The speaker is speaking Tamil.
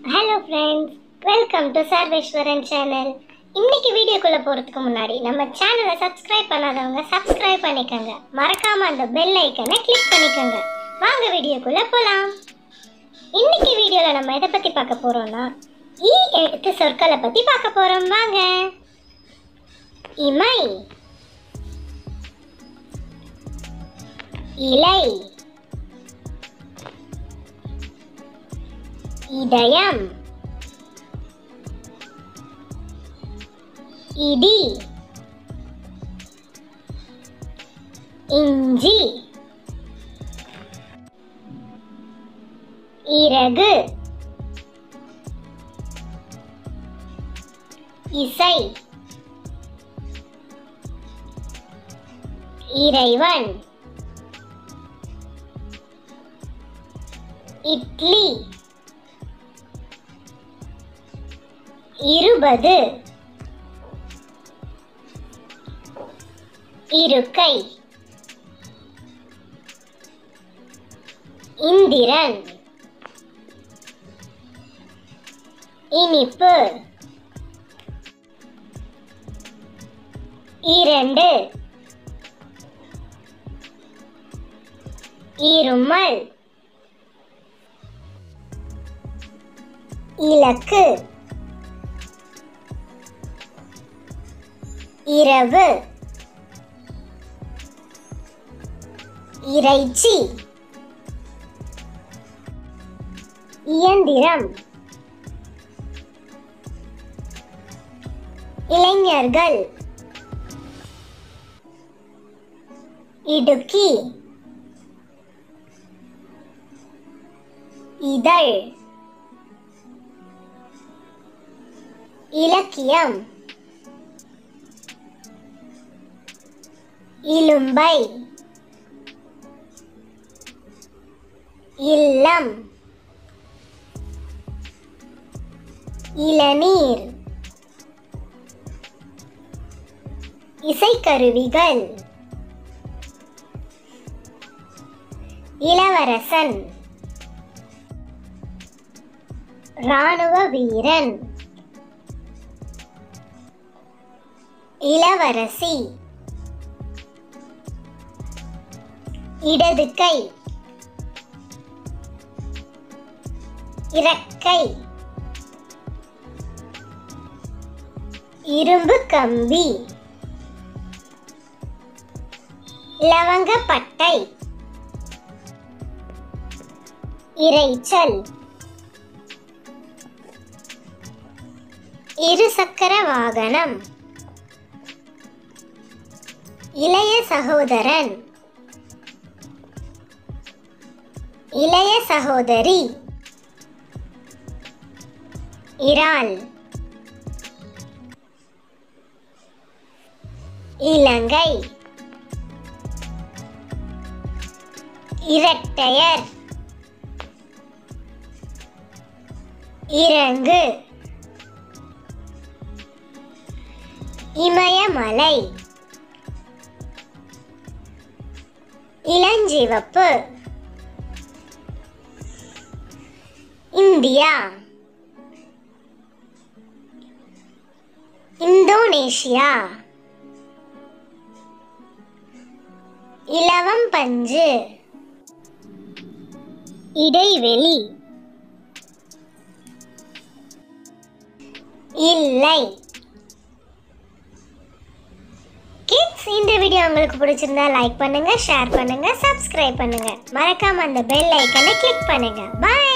hello friends welcome to Sarveswaran channel இன்னைக்கு வீடியோக்குள்ள போறதுக்கு முன்னாடி நம்ம சேனலை சப்ஸ்கிரைப் பண்ணாதவங்க சப்ஸ்கிரைப் பண்ணிக்கோங்க மறக்காம அந்த பெல் ஐக்கனை கிளிக் பண்ணிக்கோங்க வாங்க வீடியோக்குள்ள போலாம் இன்னைக்கு வீடியோல நம்ம எதை பத்தி பார்க்க போறோம்னா ஈ எழுத்து சொற்களை பத்தி பார்க்க போறோம் வாங்க இமை இலை இதயம் இடி இஞ்சி இறகு இசை இறைவன் இட்லி இருபது இருக்கை இந்திரன் இனிப்பு இரண்டு இருமல் இலக்கு இரவு இறைச்சி இயந்திரம் இளைஞர்கள் இடுக்கி இதழ் இலக்கியம் இலும்பை இல்லம் இளநீர் இசைக்கருவிகள் இளவரசன் ராணுவ வீரன் இளவரசி இடது கை இறக்கை இரும்பு கம்பி லவங்கப்பட்டை இரைச்சல் இருசக்கர வாகனம் இளைய சகோதரன் இளைய சகோதரி இறால் இலங்கை இரட்டையர் இறங்கு இமயமலை இளஞ்சிவப்பு இந்தியா இந்தோனேஷியா இலவம் பஞ்சு இடைவெளி இல்லை கிட்ஸ் இந்த வீடியோ உங்களுக்கு பிடிச்சிருந்தா லைக் பண்ணுங்க ஷேர் பண்ணுங்க சப்ஸ்கிரைப் பண்ணுங்க மறக்காம அந்த பெல் ஐக்கனை கிளிக் பண்ணுங்க பை